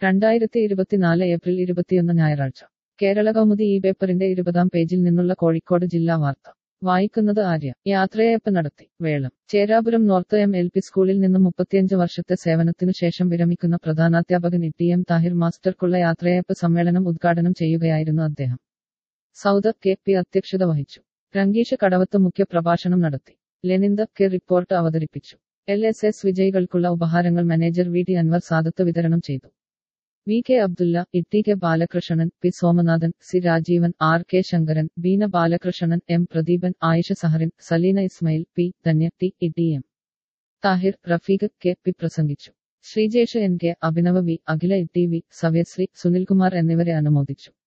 രണ്ടായിരത്തി ഇരുപത്തിനാല് ഏപ്രിൽ ഇരുപത്തിയൊന്ന് ഞായറാഴ്ച കേരള കൗമുദി ഈ പേപ്പറിന്റെ ഇരുപതാം പേജിൽ നിന്നുള്ള കോഴിക്കോട് ജില്ലാ വാർത്ത വായിക്കുന്നത് ആര്യ യാത്രയയപ്പ് നടത്തി Velam Cherapuram north M L P സ്കൂളിൽ നിന്നും മുപ്പത്തിയഞ്ച് വർഷത്തെ സേവനത്തിനു ശേഷം വിരമിക്കുന്ന പ്രധാനാധ്യാപകൻ ടി എം താഹിർ മാസ്റ്റർക്കുള്ള യാത്രയയപ്പ് സമ്മേളനം ഉദ്ഘാടനം ചെയ്യുകയായിരുന്നു അദ്ദേഹം സൗദ കെ പി അധ്യക്ഷത വഹിച്ചു രംഗീഷ് കടവത്ത് മുഖ്യ പ്രഭാഷണം നടത്തി ലെനിന്ദ കെ റിപ്പോർട്ട് അവതരിപ്പിച്ചു എൽ എസ് എസ് വിജയികൾക്കുള്ള ഉപഹാരങ്ങൾ manager V T Anwar Sadath വിതരണം ചെയ്തു V K Abdulla Itty K Balakrishnan P Somanathan C Rajeevan R K Sankaran Beena Balakrishnan M Pradeepan Ayisha Saharin Saleena Ismail P Dhanya T E M Thahir Rafeeq K P പ്രസംഗിച്ചു Sreejesh N K Abhinav V Akhila E T V Savyasree Sunilkumar എന്നിവരെ അനുമോദിച്ചു